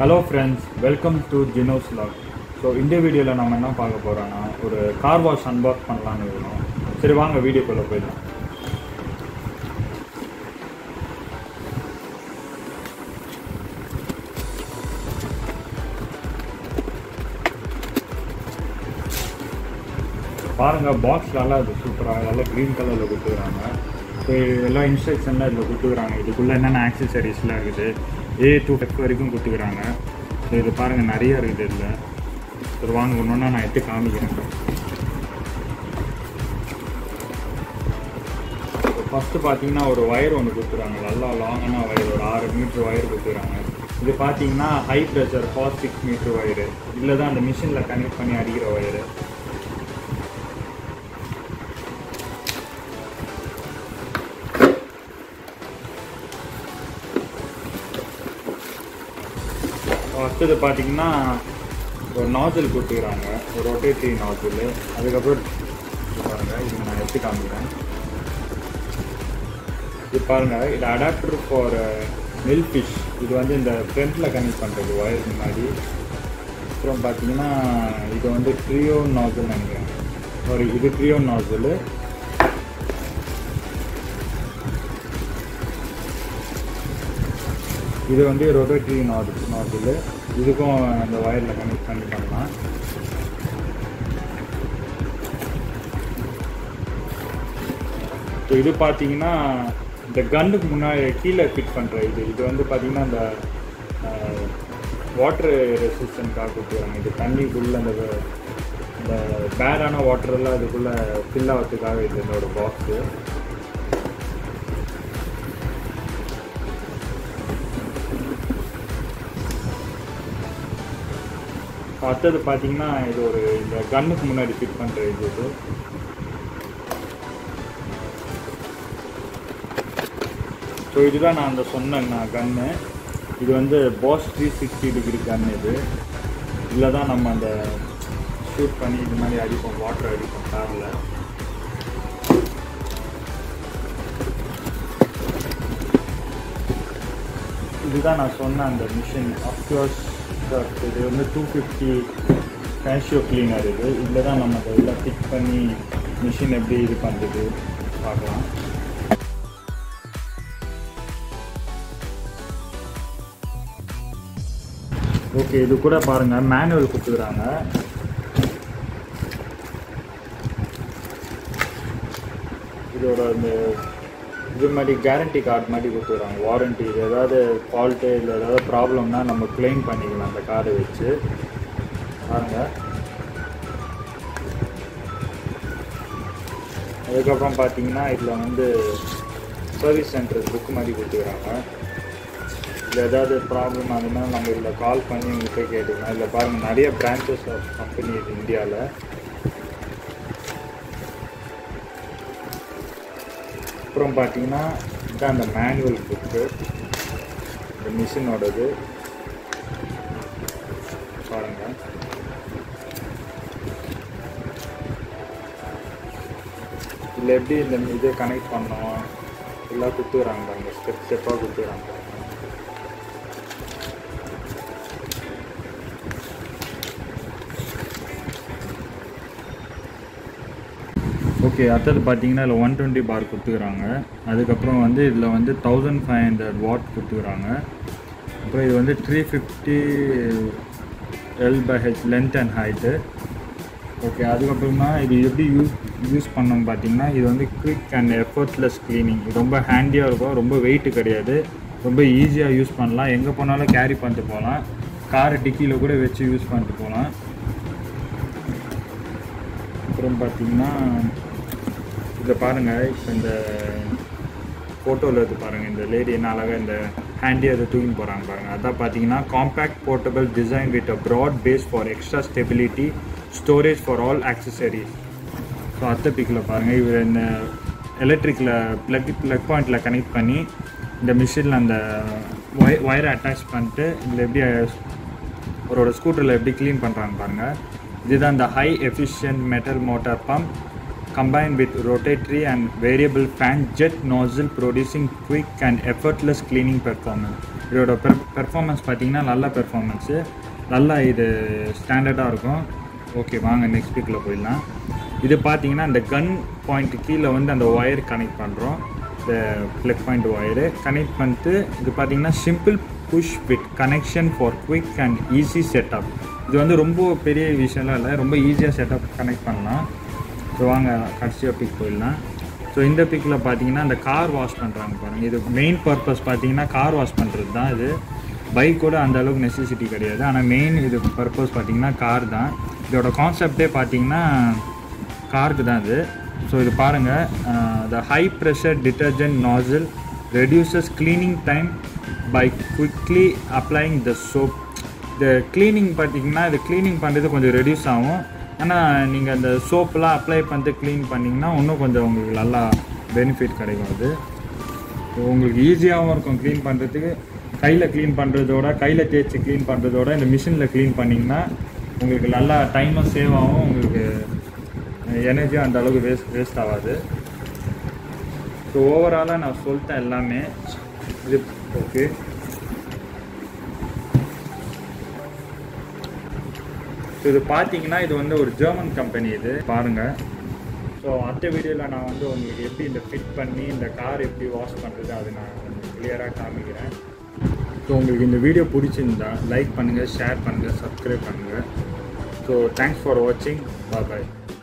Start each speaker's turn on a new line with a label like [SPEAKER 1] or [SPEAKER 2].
[SPEAKER 1] hello friends welcome to ஜினோஸ் லாக் so இந்த வீடியோவில் நம்ம என்ன பார்க்க போகிறோன்னா ஒரு கார் வாஷ் அன்பாக்ஸ் பண்ணலான்னு இருக்கோம் சரி வாங்க வீடியோக்குள்ளே போயிடலாம் பாருங்கள் பாக்ஸ் நல்லா இது சூப்பராக நல்லா க்ரீன் கலரில் கொடுத்துக்கிறாங்க ஸோ எல்லாம் இன்ஸ்ட்ரக்ஷன்லாம் இதில் கொடுத்துக்கிறாங்க இதுக்குள்ளே என்னென்ன ஆக்சசரிஸ்லாம் இருக்குது ஏ டூ டெக் வரைக்கும் கொடுத்துக்கிறாங்க ஸோ இது பாருங்கள் நிறைய இருக்குது இதில் சரி வாங்க ஒன்று நான் எடுத்து காமிக்கிறேன் ஃபஸ்ட்டு பார்த்தீங்கன்னா ஒரு ஒயர் ஒன்று கொடுத்துறாங்க நல்லா லாங்கான ஒயர் ஒரு ஆறு மீட்ரு ஒயர் கொடுத்துறாங்க இது பார்த்தீங்கன்னா high pressure for six metre wire இதில் தான் அந்த மிஷினில் கனெக்ட் பண்ணி அடிக்கிற ஒயரு அடுத்தது பார்த்தீங்கன்னா ஒரு நாஜல் கொடுத்துக்கிறாங்க ஒரு ரொட்டேட்டரி நாஜல் அதுக்கப்புறம் இது பாருங்க இது நான் எடுத்து காமிக்கிறேன் இது பாருங்க இது அடாப்டர் ஃபார் மில் ஃபிஷ் இது வந்து இந்த ஃப்ரண்ட்டில் கனெக்ட் பண்ணுறது ஒயர் முன்னாடி அப்புறம் பார்த்தீங்கன்னா இது வந்து ட்ரியோ நாஜல் நினைக்கிறேன் சாரி இது ட்ரியோ நாஜல் இது வந்து ரொட்டேட்டரி நாடு நாடில் இதுக்கும் அந்த ஒயரில் கனெக்ட் பண்ணி பண்ணலாம் ஸோ இது பார்த்தீங்கன்னா இந்த கன்னுக்கு முன்னாடி கீழே ஃபிட் பண்ணுற இது இது வந்து பார்த்தீங்கன்னா அந்த வாட்டர் ரெசிஸ்டன்ட்காக கொடுத்துருவாங்க இது தண்ணிக்குள்ளே அந்த இந்த பேடான வாட்டரெல்லாம் இதுக்குள்ளே ஃபில் ஆகிறதுக்காக இது என்னோட பாக்ஸு அடுத்தது பார்த்தீங்கன்னா இது ஒரு இந்த கன்னுக்கு முன்னாடி ஃபிட் பண்ணுற இது இது ஸோ இதுதான் நான் அந்த சொன்னேன் நான் கன்னு இது வந்து பாஸ் த்ரீ சிக்ஸ்டி டிகிரி கன் இது இதில் தான் நம்ம அந்த ஷூட் பண்ணி இது மாதிரி அடிப்போம் வாட்டர் அடிப்போம் காரில் இதுதான் நான் சொன்ன அந்த மிஷின் அஃப்கோர்ஸ் இது வந்து டூ ஃபிஃப்டி கேஷியோ கிளீனர் இது இதில் தான் நம்ம அதை எல்லாம் ஃபிட் பண்ணி மிஷின் எப்படி இது பண்ணுறது பார்க்கலாம் ஓகே இது கூட பாருங்கள் மேனுவல் கொடுத்துக்கிறாங்க இதோட இந்த இது மாதிரி கேரண்டி கார்டு மாதிரி கொடுத்துருக்காங்க வாரண்டி இது ஏதாவது ஃபால்ட்டு இல்லை ஏதாவது ப்ராப்ளம்னா நம்ம கிளைம் பண்ணிக்கலாம் அந்த கார்டை வச்சு பாருங்க அதுக்கப்புறம் பார்த்தீங்கன்னா இதில் வந்து சர்வீஸ் சென்டர் புக் மாதிரி கொடுத்துக்கிறாங்க இதில் ஏதாவது ப்ராப்ளம் அது மாதிரி நம்ம இதில் கால் பண்ணி உங்கள்கிட்ட கேட்டுக்கலாம் இதில் பாருங்கள் நிறைய பிரான்ச்சஸ் ஆஃப் கம்பெனி இது இந்தியாவில் அப்புறம் பார்த்தீங்கன்னா இதுதான் அந்த மேனுவல் புக்கு இந்த மிஷினோடது பாருங்கள் இதில் எப்படி இந்த இது கனெக்ட் பண்ணோம் எல்லாம் கொடுத்துக்கிறாங்க பாருங்க ஸ்டெப் ஸ்டெப்பாக கொடுத்துக்கிறாங்க ஓகே அடுத்தது பார்த்தீங்கன்னா இதில் ஒன் டுவெண்ட்டி பார் கொடுத்துக்கிறாங்க அதுக்கப்புறம் வந்து இதில் வந்து தௌசண்ட் ஃபைவ் ஹண்ட்ரட் வாட் கொடுத்துக்கிறாங்க அப்புறம் இது வந்து three fifty L by H length and height okay அதுக்கப்புறமா இது எப்படி யூஸ் யூஸ் பண்ணோம் பார்த்தீங்கன்னா இது வந்து குவிக் அண்ட் எஃபர்ட்லெஸ் க்ளீனிங் இது ரொம்ப ஹேண்டியாக இருக்கும் ரொம்ப வெயிட்டு கிடையாது ரொம்ப ஈஸியாக யூஸ் பண்ணலாம் எங்கே போனாலும் கேரி பண்ணிட்டு போகலாம் கார் டிக்கியில் கூட வச்சு யூஸ் பண்ணிட்டு போகலாம் அப்புறம் பார்த்தீங்கன்னா இதில் பாருங்கள் இப்போ இந்த ஃபோட்டோவில் இது பாருங்கள் இந்த லேடி என்ன அழகாக இந்த ஹேண்டியாக அதை தூக்கின்னு போகிறாங்க பாருங்கள் அதான் பார்த்தீங்கன்னா compact portable design with a broad base for extra stability storage for all accessories so அத்தை பிக்கில் பாருங்கள் இவர் இந்த எலக்ட்ரிக்கில் ப்ளக் ப்ளக் பாயிண்டில் கனெக்ட் பண்ணி இந்த மிஷினில் அந்த ஒய ஒயரை அட்டாச் பண்ணிட்டு இதில் எப்படி அவரோட ஸ்கூட்டரில் எப்படி க்ளீன் பண்ணுறாங்க பாருங்கள் இதுதான் இந்த high efficient metal motor pump combined with rotatory and variable fan jet nozzle producing quick and effortless cleaning performance இதோட பெர் பெர்ஃபார்மன்ஸ் பார்த்தீங்கன்னா நல்ல பெர்ஃபார்மன்ஸு நல்லா இது ஸ்டாண்டர்டாக இருக்கும் ஓகே வாங்க நெக்ஸ்ட் வீக்கில் போயிடலாம் இது பார்த்தீங்கன்னா இந்த கன் பாயிண்ட் கீழே வந்து அந்த ஒயர் கனெக்ட் பண்ணுறோம் இந்த ப்ளக் பாயிண்ட் ஒயரு கனெக்ட் பண்ணிட்டு இது பார்த்தீங்கன்னா simple push with connection for quick and easy setup இது வந்து ரொம்ப பெரிய விஷயம்லாம் இல்லை ரொம்ப ஈஸியாக செட்டப் கனெக்ட் பண்ணலாம் ஸோ வாங்க கடைசியாக பிக் போயிடலாம் ஸோ இந்த பிக்கில் பார்த்தீங்கன்னா அந்த கார் வாஷ் பண்ணுறாங்க பாருங்கள் இது மெயின் பர்பஸ் பார்த்தீங்கன்னா கார் வாஷ் பண்ணுறது தான் இது பைக் கூட அந்த அளவுக்கு நெசசிட்டி கிடையாது ஆனால் மெயின் இது பர்பஸ் பார்த்தீங்கன்னா கார் தான் இதோட கான்செப்டே பார்த்தீங்கன்னா காருக்கு தான் இது ஸோ இது பாருங்கள் the high pressure detergent nozzle reduces cleaning time by quickly applying the soap இந்த க்ளீனிங் பார்த்தீங்கன்னா இது க்ளீனிங் பண்ணுறது கொஞ்சம் ரெடியூஸ் ஆகும் ஆனால் நீங்கள் அந்த சோப்பெலாம் அப்ளை பண்ணிட்டு க்ளீன் பண்ணிங்கன்னா இன்னும் கொஞ்சம் உங்களுக்கு நல்லா பெனிஃபிட் கிடைக்கும் அது ஸோ உங்களுக்கு ஈஸியாகவும் இருக்கும் க்ளீன் பண்ணுறதுக்கு கையில் க்ளீன் பண்ணுறதோட கையில் தேய்ச்சி க்ளீன் பண்ணுறதோட இந்த மிஷினில் க்ளீன் பண்ணிங்கன்னா உங்களுக்கு நல்லா டைமும் சேவ் ஆகும் உங்களுக்கு எனர்ஜியும் அந்த அளவுக்கு வேஸ்ட் வேஸ்ட் ஆகாது ஸோ ஓவராலாக நான் சொல்லிட்டேன் எல்லாமே இது ஓகே ஸோ இது பார்த்தீங்கன்னா இது வந்து ஒரு ஜெர்மன் கம்பெனி இது பாருங்கள் ஸோ அடுத்த வீடியோவில் நான் வந்து உங்களுக்கு எப்படி இந்த ஃபிட் பண்ணி இந்த கார் எப்படி வாஷ் பண்ணுறது அது நான் உங்களுக்கு கிளியராக காமிக்கிறேன் ஸோ உங்களுக்கு இந்த வீடியோ பிடிச்சிருந்தா லைக் பண்ணுங்கள் ஷேர் பண்ணுங்கள் சப்ஸ்கிரைப் பண்ணுங்கள் ஸோ தேங்க்ஸ் ஃபார் வாட்சிங் பாய்